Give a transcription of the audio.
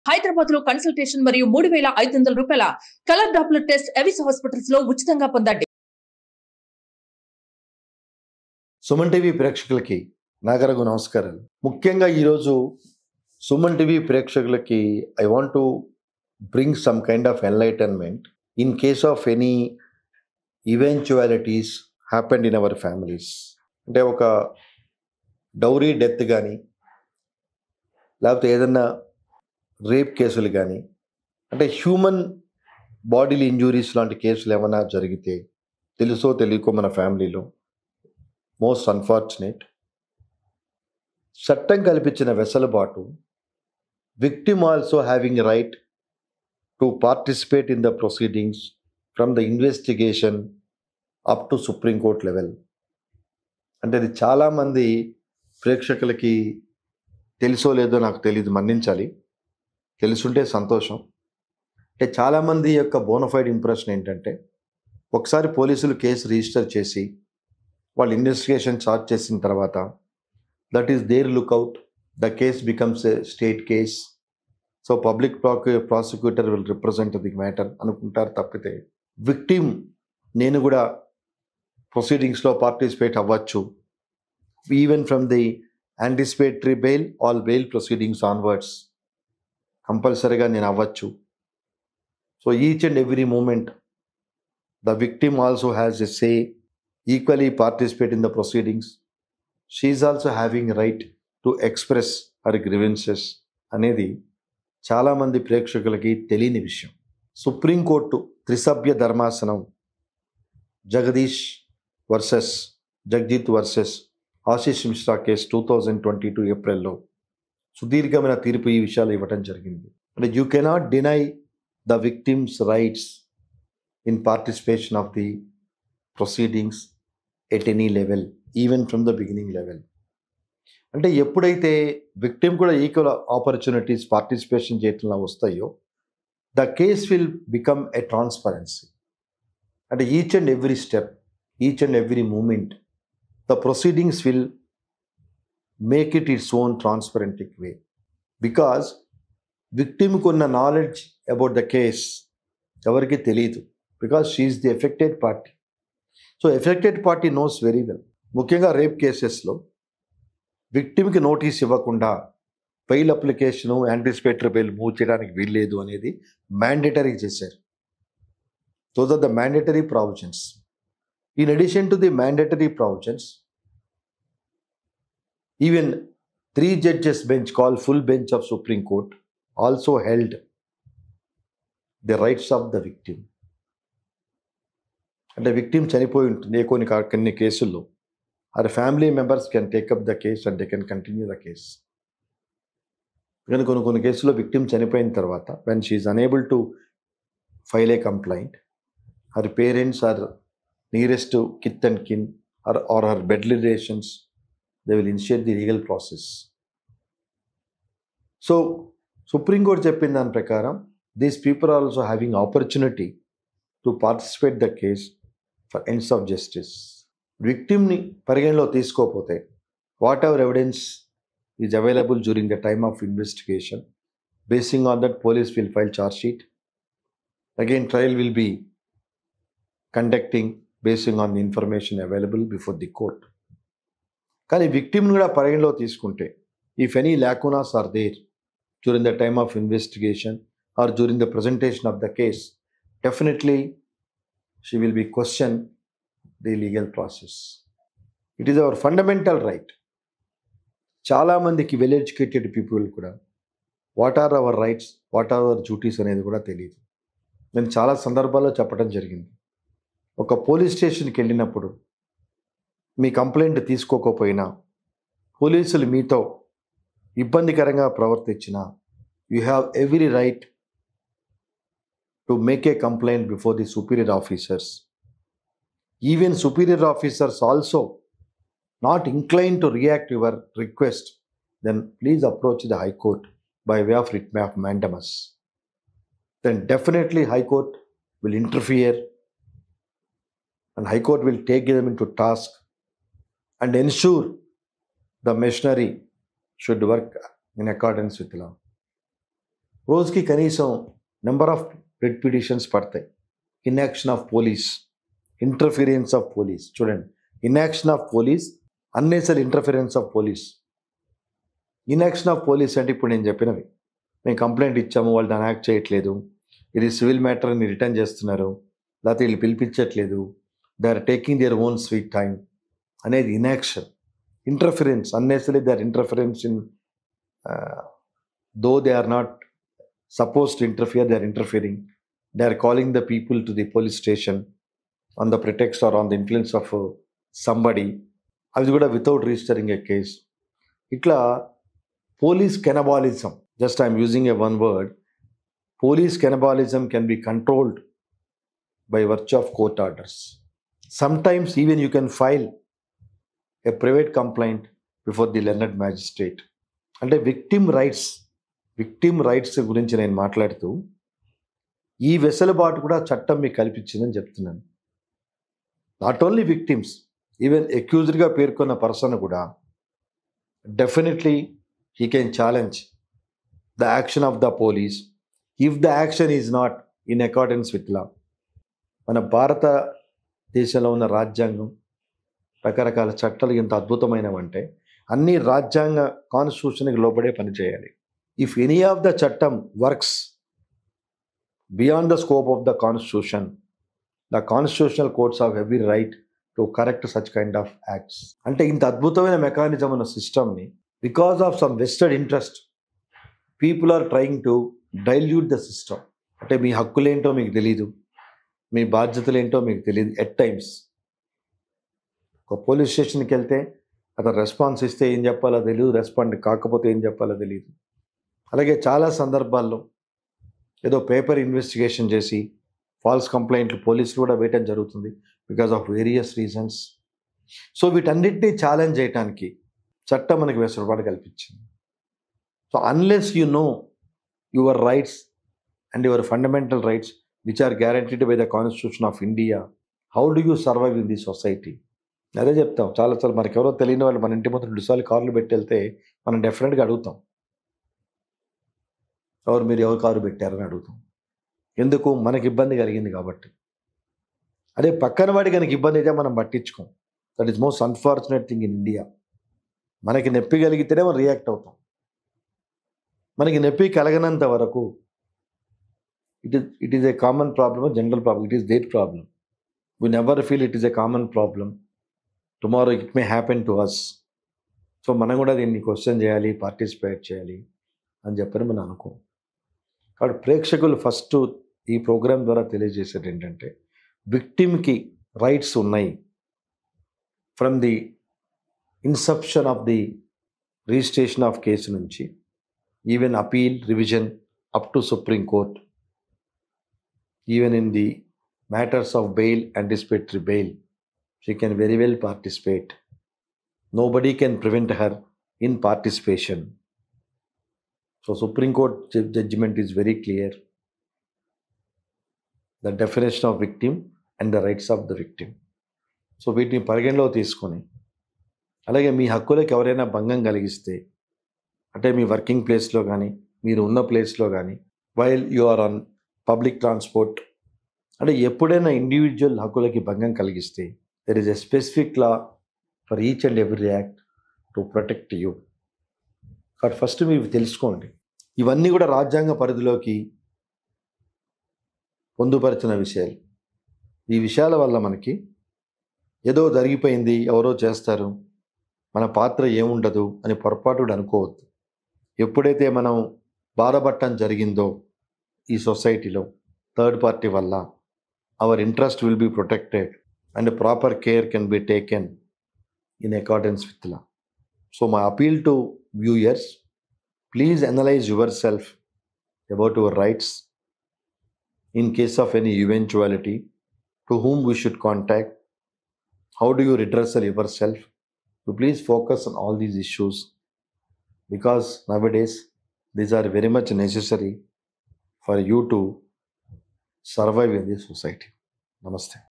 హైదరాబాద్ లో కన్సల్టేషన్ మరియు మూడు వేల ఐదు వందల రూపాయల colour Doppler test Avis hospitals లో ఉచితంగా పొందండి సుమన్ టీవీ ప్రేక్షకులకి నాగరగు నమస్కారాలు ముఖ్యంగా ఈరోజు సుమన్ టీవీ ప్రేక్షకులకి I want to bring some kind of enlightenment in case of any eventualities happened in our families అంటే ఒక డౌరీ డెత్ కానీ లేకపోతే ఏదన్నా రేప్ కేసులు కానీ అంటే హ్యూమన్ బాడీలు ఇంజురీస్ లాంటి కేసులు ఏమైనా జరిగితే తెలుసో తెలియకో మన ఫ్యామిలీలో మోస్ట్ అన్ఫార్చునేట్ చట్టం కల్పించిన వెసలుబాటు victim also having right to participate in the proceedings from the investigation up to Supreme Court level అంటే ఇది చాలామంది ప్రేక్షకులకి తెలుసో లేదో నాకు తెలియదు మన్నించాలి తెలుసుంటే సంతోషం అంటే చాలామంది యొక్క బోనఫైడ్ ఇంప్రెషన్ ఏంటంటే ఒకసారి పోలీసులు కేసు రిజిస్టర్ చేసి వాళ్ళు ఇన్వెస్టిగేషన్ చార్జ్ చేసిన తర్వాత that is there lookout the case becomes a state case so public prosecutor will represent the matter అనుకుంటారు తప్పితే విక్టిమ్ నేను కూడా ప్రొసీడింగ్స్లో పార్టిసిపేట్ అవ్వచ్చు even from the anticipatory bail all bail proceedings onwards కంపల్సరీగా నేను అవ్వచ్చు so each and every moment the victim also has a say equally participate in the proceedings she is also having right to express her grievances అనేది చాలామంది ప్రేక్షకులకి తెలియని విషయం supreme court త్రిసభ్య ధర్మాసనం Jagdish versus Jagjit versus Ashish Mishra case two thousand twenty two ఏప్రిల్లో సుదీర్ఘమైన తీర్పు ఈ విషయాలు ఇవ్వటం జరిగింది అంటే you cannot deny the victim's rights in participation of the proceedings at any level even from the beginning level అంటే ఎప్పుడైతే విక్టిమ్ కూడా ఈక్వల్ ఆపర్చునిటీస్ పార్టిసిపేషన్ చేయటంలో వస్తాయో the case will become a transparency అంటే each and every step each and every moment the proceedings will make it it's own transparent way because విక్టిమ్కి ఉన్న knowledge about the case ఎవరికి తెలియదు because she is the affected party so affected party knows very well ముఖ్యంగా rape కేసెస్లో విక్టిమ్కి notice ఇవ్వకుండా bail application anticipatory bail move చేయడానికి వీల్లేదు అనేది మ్యాండేటరీ చేశారు those are the mandatory provisions in addition to the mandatory provisions even three judges bench call full bench of supreme court also held the rights of the victim అంటే victim చనిపోయి ఉంటుంది ఏ కొన్ని కా- కొన్ని కేసుల్లో or family members can take up the case and they can continue the case కానీ కొన్ని కొన్ని కేసుల్లో విక్టిమ్ చనిపోయిన తర్వాత when she is unable to file a complaint her parents or nearest kith and kin or or her bed relations they will initiate the legal process so Supreme Court చెప్పిన దాని ప్రకారం these people are also having opportunity to participate the case for ends of justice విక్టిమ్ని పరిగణలో తీసుకోకపోతే whatever evidence is available during the time of investigation basing on that police will file charge sheet again trial will be conducting basing on the information available before the court కానీ విక్టిమ్ని కూడా పరిగణలో తీసుకుంటే if any lacunas are there during the time of investigation or during the presentation of the case definitely she will be question the legal process it is our fundamental right చాలామందికి well educated people కూడా what are our rights what are our duties అనేది కూడా తెలియదు నేను చాలా సందర్భాల్లో చెప్పడం జరిగింది ఒక పోలీస్ స్టేషన్కి వెళ్ళినప్పుడు మీ కంప్లైంట్ తీసుకోకపోయినా పోలీసులు మీతో ఇబ్బందికరంగా ప్రవర్తించిన you have every right to make a complaint before the superior officers even superior officers also not inclined to react your request, then please approach the High Court by way of writ of mandamus. Then definitely High Court will interfere and High Court will take them into task and ensure the machinery should work in accordance with law. రోజుకి కనీసం number of red petitions పడతాయి inaction of police interference of police చూడండి inaction of police unnecessary interference of police inaction of police అంటే ఇప్పుడు నేను చెప్పినవి మేము complaint ఇచ్చాము వాళ్ళు దాన్ని యాక్ట్ చేయట్లేదు ఇది సివిల్ మ్యాటర్ని రిటర్న్ చేస్తున్నారు లేకపోతే వీళ్ళు పిలిపించట్లేదు they are taking their own sweet time అనేది inaction interference unnecessary they are interference in though they are not suppose to interfere they are interfering they are calling the people to the police station on the pretext or on the influence of somebody అది కూడా without registering a case ఇట్లా police cannibalism just I'm using a one word police cannibalism can be controlled by virtue of court orders. Sometimes even you can file a private complaint before the learned magistrate. అంటే victim rights victim rights గురించి నేను మాట్లాడుతూ ఈ వెసులుబాటు కూడా చట్టం మీకు కల్పించిందని చెప్తున్నాను నాట్ ఓన్లీ విక్టిమ్స్ ఈవెన్ అక్యూజ్డ్గా పేర్కొన్న పర్సన్ కూడా definitely he can challenge the action of the police if the action is not in accordance with law మన భారతదేశంలో ఉన్న రాజ్యాంగం రకరకాల చట్టాలు ఎంత అద్భుతమైనవంటే అన్ని రాజ్యాంగ కాన్స్టిట్యూషన్కి లోబడే పనిచేయాలి ఇఫ్ ఎనీ ఆఫ్ ద చట్టం works beyond the scope of the constitution the constitutional courts of every right to correct such kind of acts అంటే ఇంత అద్భుతమైన మెకానిజం ఉన్న సిస్టమ్ని because of some vested interest people are trying to dilute the system అంటే మీ హక్కులేంటో మీకు తెలీదు మీ బాధ్యతలు ఏంటో మీకు తెలియదు ఎట్ టైమ్స్ ఒక పోలీస్ స్టేషన్కి వెళ్తే అతను రెస్పాన్స్ ఇస్తే ఏం చెప్పాలో తెలియదు రెస్పాండ్ కాకపోతే ఏం చెప్పాలో తెలియదు అలాగే చాలా సందర్భాల్లో ఏదో పేపర్ ఇన్వెస్టిగేషన్ చేసి ఫాల్స్ కంప్లైంట్లు పోలీసులు కూడా వేయటం జరుగుతుంది because of various reasons so వీటన్నిటినీ ఛాలెంజ్ చేయడానికి చట్టం మనకి వెసులుబాటు కల్పించింది so unless you know your rights and your fundamental rights which are guaranteed by the constitution of India how do you survive in the society అదే చెప్తాం చాలాసార్లు మనకి ఎవరో తెలియని వాళ్ళు మన ఇంటి ముందు రెండుసార్లు కార్లు పెట్టి వెళ్తే మనం డెఫినెట్గా అడుగుతాం ఎవరు మీరు ఎవరు కారు పెట్టారని అడుగుతాం ఎందుకు మనకి ఇబ్బంది కలిగింది కాబట్టి అదే పక్కన వాడి కనుక ఇబ్బంది అయితే మనం పట్టించుకోం that is most unfortunate thing in India మనకి నొప్పి కలిగితేనే మనం రియాక్ట్ అవుతాం మనకి నొప్పి కలగనంత వరకు it is it is a common problem a general problem it is their problem we never feel it is a common problem tomorrow it may happen to us so మనం కూడా దీన్ని క్వశ్చన్ చేయాలి participate చేయాలి అని చెప్పని మనం అనుకో కాబట్టి ప్రేక్షకులు ఫస్ట్ ఈ ప్రోగ్రాం ద్వారా తెలియజేసేది ఏంటంటే విక్టిమ్కి రైట్స్ ఉన్నాయి from the inception of the registration of case నుంచి even appeal revision up to Supreme Court even in the matters of bail anticipatory bail she can very well participate nobody can prevent her in participation so supreme court ju- judgment is very clear the definition of victim and the rights of the victim so వీటిని పరిగణలో తీసుకొని అలాగే మీ హక్కులకు ఎవరైనా భంగం కలిగిస్తే అంటే మీ working ప్లేస్లో కానీ మీరు ఉన్న ప్లేస్లో కానీ while you are on public transport అంటే ఎప్పుడైనా ఇండివిజువల్ హక్కులకి భంగం కలిగిస్తే there is a specific law for each and every act to protect you కాబట్టి ఫస్ట్ మీరు తెలుసుకోండి ఇవన్నీ కూడా రాజ్యాంగ పరిధిలోకి పొందుపరిచిన విషయాలు ఈ విషయాల వల్ల మనకి ఏదో జరిగిపోయింది ఎవరో చేస్తారు మన పాత్ర ఏముండదు అని పొరపాటు కూడా అనుకోవద్దు ఎప్పుడైతే మనం బాధపడటం జరిగిందో ఈ సొసైటీలో థర్డ్ పార్టీ వల్ల our interest will be protected and proper care can be taken in accordance with law so my appeal to viewers please analyse yourself about your rights in case of any eventuality to whom we should contact how do you redressal yourself to please focus on all these issues because nowadays these are very much necessary for you to survive in this society. Namaste.